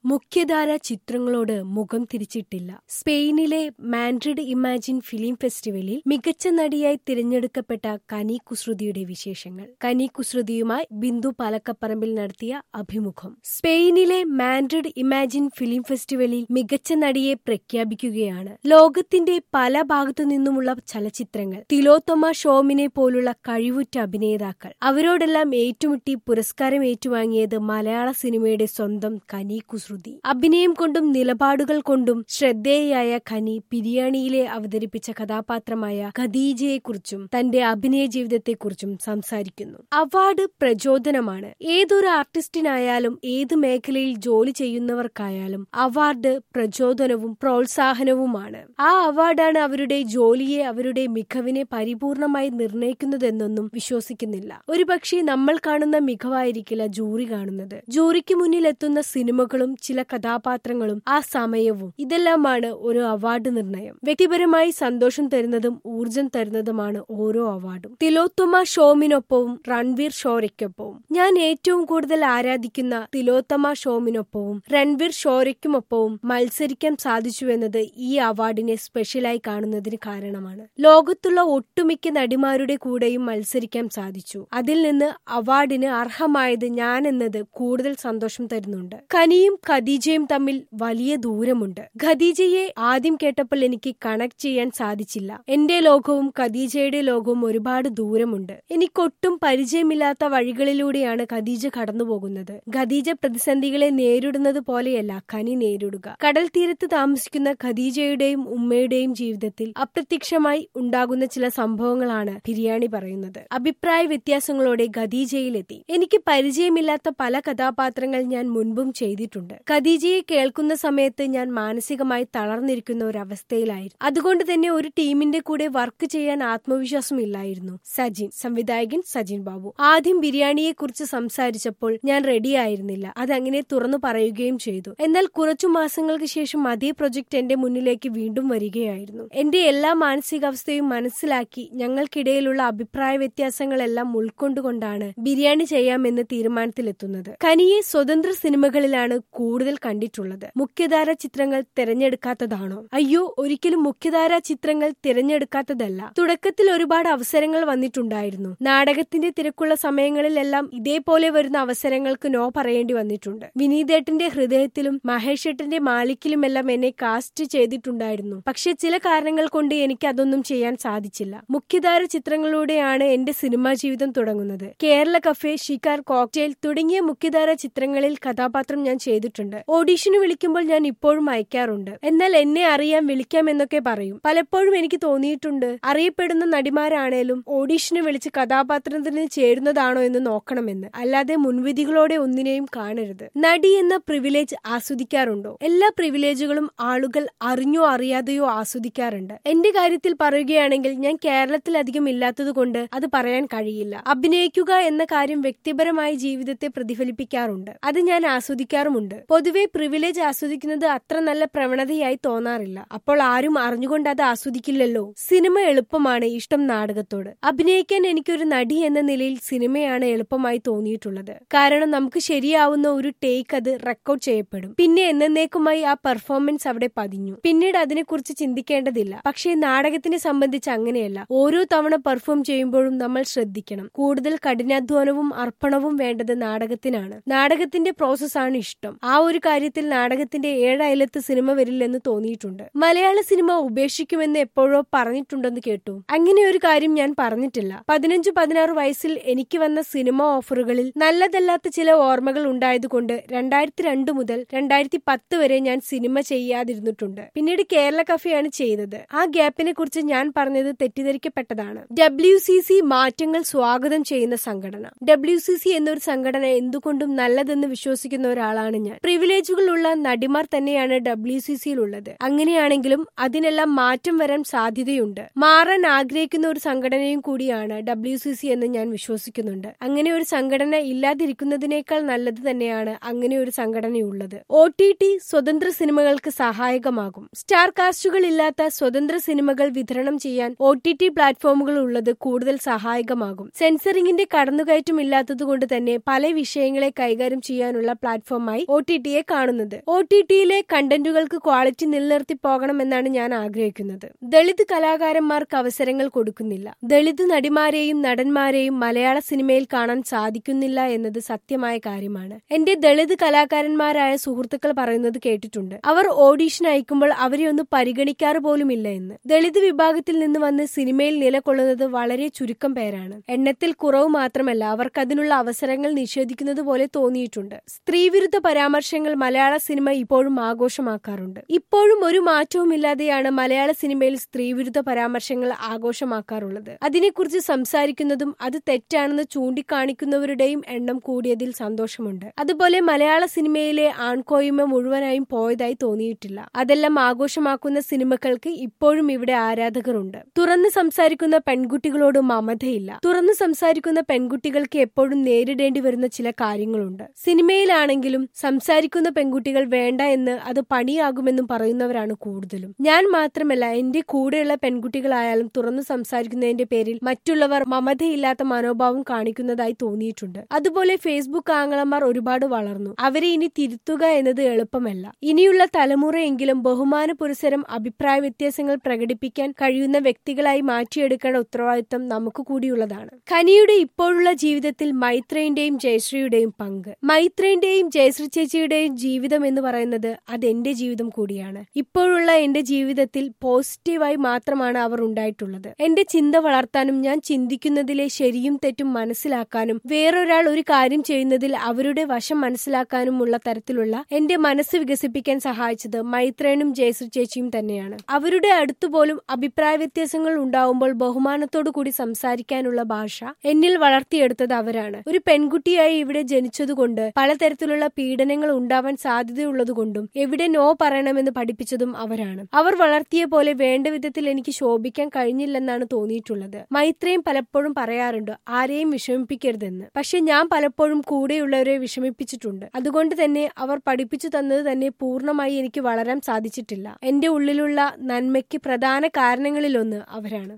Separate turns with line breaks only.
മുഖ്യധാര ചിത്രങ്ങളോട് മുഖം തിരിച്ചിട്ടില്ല സ്പെയിനിലെ മാൻഡ്രിഡ് ഇമാജിൻ ഫിലിം ഫെസ്റ്റിവലിൽ മികച്ച നടിയായി തിരഞ്ഞെടുക്കപ്പെട്ട കനി കുസൃതിയുടെ വിശേഷങ്ങൾ കനി കുസൃതിയുമായി ബിന്ദു പാലക്കപ്പറമ്പിൽ നടത്തിയ അഭിമുഖം സ്പെയിനിലെ മാൻഡ്രിഡ് ഇമാജിൻ ഫിലിം ഫെസ്റ്റിവലിൽ മികച്ച നടിയെ പ്രഖ്യാപിക്കുകയാണ് ലോകത്തിന്റെ പല ഭാഗത്തു നിന്നുമുള്ള ചലച്ചിത്രങ്ങൾ തിലോത്തമ ഷോമിനെ പോലുള്ള കഴിവുറ്റ അഭിനേതാക്കൾ അവരോടെല്ലാം ഏറ്റുമുട്ടി പുരസ്കാരം ഏറ്റുവാങ്ങിയത് മലയാള സിനിമയുടെ സ്വന്തം കനി കുസൃതി അഭിനയം കൊണ്ടും നിലപാടുകൾ കൊണ്ടും ശ്രദ്ധേയയായ ഖനി ബിരിയാണിയിലെ അവതരിപ്പിച്ച കഥാപാത്രമായ ഖദീജയെക്കുറിച്ചും തന്റെ അഭിനയ ജീവിതത്തെക്കുറിച്ചും സംസാരിക്കുന്നു അവാർഡ് പ്രചോദനമാണ് ഏതൊരു ആർട്ടിസ്റ്റിനായാലും ഏത് മേഖലയിൽ ജോലി ചെയ്യുന്നവർക്കായാലും അവാർഡ് പ്രചോദനവും പ്രോത്സാഹനവുമാണ് ആ അവാർഡാണ് അവരുടെ ജോലിയെ അവരുടെ മികവിനെ പരിപൂർണമായി നിർണയിക്കുന്നതെന്നൊന്നും വിശ്വസിക്കുന്നില്ല ഒരുപക്ഷെ നമ്മൾ കാണുന്ന മികവായിരിക്കില്ല ജൂറി കാണുന്നത് ജൂറിക്ക് മുന്നിൽ എത്തുന്ന സിനിമകളും ചില കഥാപാത്രങ്ങളും ആ സമയവും ഇതെല്ലാമാണ് ഒരു അവാർഡ് നിർണയം വ്യക്തിപരമായി സന്തോഷം തരുന്നതും ഊർജം തരുന്നതുമാണ് ഓരോ അവാർഡും തിലോത്തമ ഷോമിനൊപ്പവും രൺവീർ ഷോരയ്ക്കൊപ്പവും ഞാൻ ഏറ്റവും കൂടുതൽ ആരാധിക്കുന്ന തിലോത്തമ ഷോമിനൊപ്പവും രൺവീർ ഷോരയ്ക്കുമൊപ്പവും മത്സരിക്കാൻ സാധിച്ചുവെന്നത് ഈ അവാർഡിനെ സ്പെഷ്യലായി കാണുന്നതിന് കാരണമാണ് ലോകത്തുള്ള ഒട്ടുമിക്ക നടിമാരുടെ കൂടെയും മത്സരിക്കാൻ സാധിച്ചു അതിൽ നിന്ന് അവാർഡിന് അർഹമായത് ഞാൻ എന്നത് കൂടുതൽ സന്തോഷം തരുന്നുണ്ട് ഖനിയും ഖദീജയും തമ്മിൽ വലിയ ദൂരമുണ്ട് ഖദീജയെ ആദ്യം കേട്ടപ്പോൾ എനിക്ക് കണക്ട് ചെയ്യാൻ സാധിച്ചില്ല എന്റെ ലോകവും ഖദീജയുടെ ലോകവും ഒരുപാട് ദൂരമുണ്ട് എനിക്കൊട്ടും പരിചയമില്ലാത്ത വഴികളിലൂടെയാണ് ഖദീജ കടന്നുപോകുന്നത് ഖദീജ പ്രതിസന്ധികളെ നേരിടുന്നത് പോലെയല്ല ഖനി നേരിടുക കടൽ തീരത്ത് താമസിക്കുന്ന ഖദീജയുടെയും ഉമ്മയുടെയും ജീവിതത്തിൽ അപ്രത്യക്ഷമായി ഉണ്ടാകുന്ന ചില സംഭവങ്ങളാണ് ബിരിയാണി പറയുന്നത് അഭിപ്രായ വ്യത്യാസങ്ങളോടെ ഖദീജയിലെത്തി എനിക്ക് പരിചയമില്ലാത്ത പല കഥാപാത്രങ്ങൾ ഞാൻ മുൻപും ചെയ്തിട്ടുണ്ട് ഖദീജയെ കേൾക്കുന്ന സമയത്ത് ഞാൻ മാനസികമായി തളർന്നിരിക്കുന്ന ഒരു അവസ്ഥയിലായിരുന്നു അതുകൊണ്ട് തന്നെ ഒരു ടീമിന്റെ കൂടെ വർക്ക് ചെയ്യാൻ ആത്മവിശ്വാസം ഇല്ലായിരുന്നു സജിൻ സംവിധായകൻ സജിൻ ബാബു ആദ്യം ബിരിയാണിയെ കുറിച്ച് സംസാരിച്ചപ്പോൾ ഞാൻ റെഡി ആയിരുന്നില്ല അതങ്ങനെ തുറന്നു പറയുകയും ചെയ്തു എന്നാൽ കുറച്ചു മാസങ്ങൾക്ക് ശേഷം അതേ പ്രൊജക്ട് എന്റെ മുന്നിലേക്ക് വീണ്ടും വരികയായിരുന്നു എന്റെ എല്ലാ മാനസികാവസ്ഥയും മനസ്സിലാക്കി ഞങ്ങൾക്കിടയിലുള്ള അഭിപ്രായ വ്യത്യാസങ്ങളെല്ലാം ഉൾക്കൊണ്ടുകൊണ്ടാണ് ബിരിയാണി ചെയ്യാമെന്ന് തീരുമാനത്തിലെത്തുന്നത് കനിയെ സ്വതന്ത്ര സിനിമകളിലാണ് കൂടുതൽ കണ്ടിട്ടുള്ളത് മുഖ്യധാര ചിത്രങ്ങൾ തിരഞ്ഞെടുക്കാത്തതാണോ അയ്യോ ഒരിക്കലും മുഖ്യധാര ചിത്രങ്ങൾ തിരഞ്ഞെടുക്കാത്തതല്ല തുടക്കത്തിൽ ഒരുപാട് അവസരങ്ങൾ വന്നിട്ടുണ്ടായിരുന്നു നാടകത്തിന്റെ തിരക്കുള്ള സമയങ്ങളിലെല്ലാം ഇതേപോലെ വരുന്ന അവസരങ്ങൾക്ക് നോ പറയേണ്ടി വന്നിട്ടുണ്ട് വിനീതേട്ടന്റെ ഹൃദയത്തിലും മഹേഷേട്ടന്റെ മാലിക്കിലുമെല്ലാം എന്നെ കാസ്റ്റ് ചെയ്തിട്ടുണ്ടായിരുന്നു പക്ഷെ ചില കാരണങ്ങൾ കൊണ്ട് എനിക്ക് അതൊന്നും ചെയ്യാൻ സാധിച്ചില്ല മുഖ്യധാര ചിത്രങ്ങളിലൂടെയാണ് എന്റെ സിനിമാ ജീവിതം തുടങ്ങുന്നത് കേരള കഫേ ഷിക്കാർ കോക്ടെയിൽ തുടങ്ങിയ മുഖ്യധാര ചിത്രങ്ങളിൽ കഥാപാത്രം ഞാൻ ചെയ്തിട്ടുണ്ട് ഓഡീഷന് വിളിക്കുമ്പോൾ ഞാൻ ഇപ്പോഴും അയക്കാറുണ്ട് എന്നാൽ എന്നെ അറിയാൻ വിളിക്കാം എന്നൊക്കെ പറയും പലപ്പോഴും എനിക്ക് തോന്നിയിട്ടുണ്ട് അറിയപ്പെടുന്ന നടിമാരാണേലും ഓഡീഷന് വിളിച്ച് കഥാപാത്രത്തിന് ചേരുന്നതാണോ എന്ന് നോക്കണമെന്ന് അല്ലാതെ മുൻവിധികളോടെ ഒന്നിനെയും കാണരുത് നടി എന്ന പ്രിവിലേജ് ആസ്വദിക്കാറുണ്ടോ എല്ലാ പ്രിവിലേജുകളും ആളുകൾ അറിഞ്ഞോ അറിയാതെയോ ആസ്വദിക്കാറുണ്ട് എന്റെ കാര്യത്തിൽ പറയുകയാണെങ്കിൽ ഞാൻ കേരളത്തിൽ അധികം ഇല്ലാത്തതുകൊണ്ട് അത് പറയാൻ കഴിയില്ല അഭിനയിക്കുക എന്ന കാര്യം വ്യക്തിപരമായ ജീവിതത്തെ പ്രതിഫലിപ്പിക്കാറുണ്ട് അത് ഞാൻ ആസ്വദിക്കാറുമുണ്ട് പൊതുവെ പ്രിവിലേജ് ആസ്വദിക്കുന്നത് അത്ര നല്ല പ്രവണതയായി തോന്നാറില്ല അപ്പോൾ ആരും അറിഞ്ഞുകൊണ്ട് അത് ആസ്വദിക്കില്ലല്ലോ സിനിമ എളുപ്പമാണ് ഇഷ്ടം നാടകത്തോട് അഭിനയിക്കാൻ എനിക്കൊരു നടി എന്ന നിലയിൽ സിനിമയാണ് എളുപ്പമായി തോന്നിയിട്ടുള്ളത് കാരണം നമുക്ക് ശരിയാവുന്ന ഒരു ടേക്ക് അത് റെക്കോർഡ് ചെയ്യപ്പെടും പിന്നെ എന്നേക്കുമായി ആ പെർഫോമൻസ് അവിടെ പതിഞ്ഞു പിന്നീട് അതിനെക്കുറിച്ച് ചിന്തിക്കേണ്ടതില്ല പക്ഷേ നാടകത്തിനെ സംബന്ധിച്ച് അങ്ങനെയല്ല ഓരോ തവണ പെർഫോം ചെയ്യുമ്പോഴും നമ്മൾ ശ്രദ്ധിക്കണം കൂടുതൽ കഠിനാധ്വാനവും അർപ്പണവും വേണ്ടത് നാടകത്തിനാണ് നാടകത്തിന്റെ പ്രോസസ്സാണ് ഇഷ്ടം ആ ഒരു കാര്യത്തിൽ നാടകത്തിന്റെ ഏഴയലത്ത് സിനിമ വരില്ലെന്ന് തോന്നിയിട്ടുണ്ട് മലയാള സിനിമ ഉപേക്ഷിക്കുമെന്ന് എപ്പോഴോ പറഞ്ഞിട്ടുണ്ടെന്ന് കേട്ടു അങ്ങനെ ഒരു കാര്യം ഞാൻ പറഞ്ഞിട്ടില്ല പതിനഞ്ചു പതിനാറ് വയസ്സിൽ എനിക്ക് വന്ന സിനിമ ഓഫറുകളിൽ നല്ലതല്ലാത്ത ചില ഓർമ്മകൾ ഉണ്ടായതുകൊണ്ട് രണ്ടായിരത്തി രണ്ട് മുതൽ രണ്ടായിരത്തി പത്ത് വരെ ഞാൻ സിനിമ ചെയ്യാതിരുന്നിട്ടുണ്ട് പിന്നീട് കേരള കഫയാണ് ചെയ്തത് ആ ഗ്യാപ്പിനെ കുറിച്ച് ഞാൻ പറഞ്ഞത് തെറ്റിദ്ധരിക്കപ്പെട്ടതാണ് ഡബ്ല്യു സി സി മാറ്റങ്ങൾ സ്വാഗതം ചെയ്യുന്ന സംഘടന ഡബ്ല്യു സി സി എന്നൊരു സംഘടന എന്തുകൊണ്ടും നല്ലതെന്ന് വിശ്വസിക്കുന്ന ഒരാളാണ് ഞാൻ പ്രിവിലേജുകളുള്ള നടിമാർ തന്നെയാണ് ഡബ്ല്യു സി സിയിലുള്ളത് അങ്ങനെയാണെങ്കിലും അതിനെല്ലാം മാറ്റം വരാൻ സാധ്യതയുണ്ട് മാറാൻ ആഗ്രഹിക്കുന്ന ഒരു സംഘടനയും കൂടിയാണ് ഡബ്ല്യു സി സി എന്ന് ഞാൻ വിശ്വസിക്കുന്നുണ്ട് അങ്ങനെ ഒരു സംഘടന ഇല്ലാതിരിക്കുന്നതിനേക്കാൾ നല്ലത് തന്നെയാണ് അങ്ങനെ ഒരു സംഘടനയുള്ളത് ഒ ടി ടി സ്വതന്ത്ര സിനിമകൾക്ക് സഹായകമാകും സ്റ്റാർ കാസ്റ്റുകൾ ഇല്ലാത്ത സ്വതന്ത്ര സിനിമകൾ വിതരണം ചെയ്യാൻ ഒ ടി ടി പ്ലാറ്റ്ഫോമുകൾ ഉള്ളത് കൂടുതൽ സഹായകമാകും സെൻസറിംഗിന്റെ കടന്നുകയറ്റം ഇല്ലാത്തതുകൊണ്ട് തന്നെ പല വിഷയങ്ങളെ കൈകാര്യം ചെയ്യാനുള്ള പ്ലാറ്റ്ഫോമായി ഒ ടി ടിയെ കാണുന്നത് ഒ ടി ടിയിലെ കണ്ടന്റുകൾക്ക് ക്വാളിറ്റി നിലനിർത്തി പോകണമെന്നാണ് ഞാൻ ആഗ്രഹിക്കുന്നത് ദളിത് കലാകാരന്മാർക്ക് അവസരങ്ങൾ കൊടുക്കുന്നില്ല ദളിത് നടിമാരെയും നടന്മാരെയും മലയാള സിനിമയിൽ കാണാൻ സാധിക്കുന്നില്ല എന്നത് സത്യമായ കാര്യമാണ് എന്റെ ദളിത് കലാകാരന്മാരായ സുഹൃത്തുക്കൾ പറയുന്നത് കേട്ടിട്ടുണ്ട് അവർ ഓഡീഷൻ അയക്കുമ്പോൾ അവരെ ഒന്ന് പരിഗണിക്കാറ് പോലുമില്ല എന്ന് ദളിത് വിഭാഗത്തിൽ നിന്ന് വന്ന് സിനിമയിൽ നിലകൊള്ളുന്നത് വളരെ ചുരുക്കം പേരാണ് എണ്ണത്തിൽ കുറവ് മാത്രമല്ല അവർക്ക് അതിനുള്ള അവസരങ്ങൾ നിഷേധിക്കുന്നത് പോലെ തോന്നിയിട്ടുണ്ട് സ്ത്രീവിരുദ്ധ പരാമർശങ്ങൾ മലയാള സിനിമ ഇപ്പോഴും ആഘോഷമാക്കാറുണ്ട് ഇപ്പോഴും ഒരു മാറ്റവുമില്ലാതെയാണ് മലയാള സിനിമയിൽ സ്ത്രീവിരുദ്ധ പരാമർശങ്ങൾ ആഘോഷമാക്കാറുള്ളത് അതിനെക്കുറിച്ച് സംസാരിക്കുന്നതും അത് തെറ്റാണെന്ന് ചൂണ്ടിക്കാണിക്കുന്നവരുടെയും എണ്ണം കൂടിയതിൽ സന്തോഷമുണ്ട് അതുപോലെ മലയാള സിനിമയിലെ ആൺകോയ്മ മുഴുവനായും പോയതായി തോന്നിയിട്ടില്ല അതെല്ലാം ആഘോഷമാക്കുന്ന സിനിമകൾക്ക് ഇപ്പോഴും ഇവിടെ ആരാധകരുണ്ട് തുറന്ന് സംസാരിക്കുന്ന പെൺകുട്ടികളോട് മമതയില്ല തുറന്ന് സംസാരിക്കുന്ന പെൺകുട്ടികൾക്ക് എപ്പോഴും നേരിടേണ്ടി വരുന്ന ചില കാര്യങ്ങളുണ്ട് സിനിമയിലാണെങ്കിലും സംസാരിക്കുന്ന പെൺകുട്ടികൾ വേണ്ട എന്ന് അത് പണിയാകുമെന്നും പറയുന്നവരാണ് കൂടുതലും ഞാൻ മാത്രമല്ല എന്റെ കൂടെയുള്ള പെൺകുട്ടികളായാലും തുറന്നു സംസാരിക്കുന്നതിന്റെ പേരിൽ മറ്റുള്ളവർ മമതയില്ലാത്ത മനോഭാവം കാണിക്കുന്നതായി തോന്നിയിട്ടുണ്ട് അതുപോലെ ഫേസ്ബുക്ക് ആങ്ങളമാർ ഒരുപാട് വളർന്നു അവരെ ഇനി തിരുത്തുക എന്നത് എളുപ്പമല്ല ഇനിയുള്ള തലമുറയെങ്കിലും ബഹുമാന പുരസരം അഭിപ്രായ വ്യത്യാസങ്ങൾ പ്രകടിപ്പിക്കാൻ കഴിയുന്ന വ്യക്തികളായി മാറ്റിയെടുക്കേണ്ട ഉത്തരവാദിത്തം നമുക്ക് കൂടിയുള്ളതാണ് ഖനിയുടെ ഇപ്പോഴുള്ള ജീവിതത്തിൽ മൈത്രേന്റെയും ജയശ്രീയുടെയും പങ്ക് മൈത്രേന്റെയും ജയശ്രീ ചേച്ചിയുടെയും ജീവിതം എന്ന് പറയുന്നത് അത് എന്റെ ജീവിതം കൂടിയാണ് ഇപ്പോഴുള്ള എന്റെ ജീവിതത്തിൽ പോസിറ്റീവായി മാത്രമാണ് അവർ ഉണ്ടായിട്ടുള്ളത് എന്റെ ചിന്ത വളർത്താനും ഞാൻ ചിന്തിക്കുന്നതിലെ ശരിയും തെറ്റും മനസ്സിലാക്കാനും വേറൊരാൾ ഒരു കാര്യം ചെയ്യുന്നതിൽ അവരുടെ വശം മനസ്സിലാക്കാനുമുള്ള തരത്തിലുള്ള എന്റെ മനസ്സ് വികസിപ്പിക്കാൻ സഹായിച്ചത് മൈത്രേനും ജയശ്രീ ചേച്ചിയും തന്നെയാണ് അവരുടെ അടുത്തുപോലും അഭിപ്രായ വ്യത്യാസങ്ങൾ ഉണ്ടാവുമ്പോൾ ബഹുമാനത്തോടു കൂടി സംസാരിക്കാനുള്ള ഭാഷ എന്നിൽ വളർത്തിയെടുത്തത് അവരാണ് ഒരു പെൺകുട്ടിയായി ഇവിടെ ജനിച്ചതുകൊണ്ട് പലതരത്തിലുള്ള പീഡനങ്ങൾ ഉണ്ടാവാൻ സാധ്യതയുള്ളതുകൊണ്ടും എവിടെ നോ പറയണമെന്ന് പഠിപ്പിച്ചതും അവരാണ് അവർ വളർത്തിയ പോലെ വേണ്ട വിധത്തിൽ എനിക്ക് ശോഭിക്കാൻ കഴിഞ്ഞില്ലെന്നാണ് തോന്നിയിട്ടുള്ളത് മൈത്രയും പലപ്പോഴും പറയാറുണ്ട് ആരെയും വിഷമിപ്പിക്കരുതെന്ന് പക്ഷെ ഞാൻ പലപ്പോഴും കൂടെയുള്ളവരെ വിഷമിപ്പിച്ചിട്ടുണ്ട് അതുകൊണ്ട് തന്നെ അവർ പഠിപ്പിച്ചു തന്നത് തന്നെ പൂർണ്ണമായി എനിക്ക് വളരാൻ സാധിച്ചിട്ടില്ല എന്റെ ഉള്ളിലുള്ള നന്മയ്ക്ക് പ്രധാന കാരണങ്ങളിലൊന്ന് അവരാണ്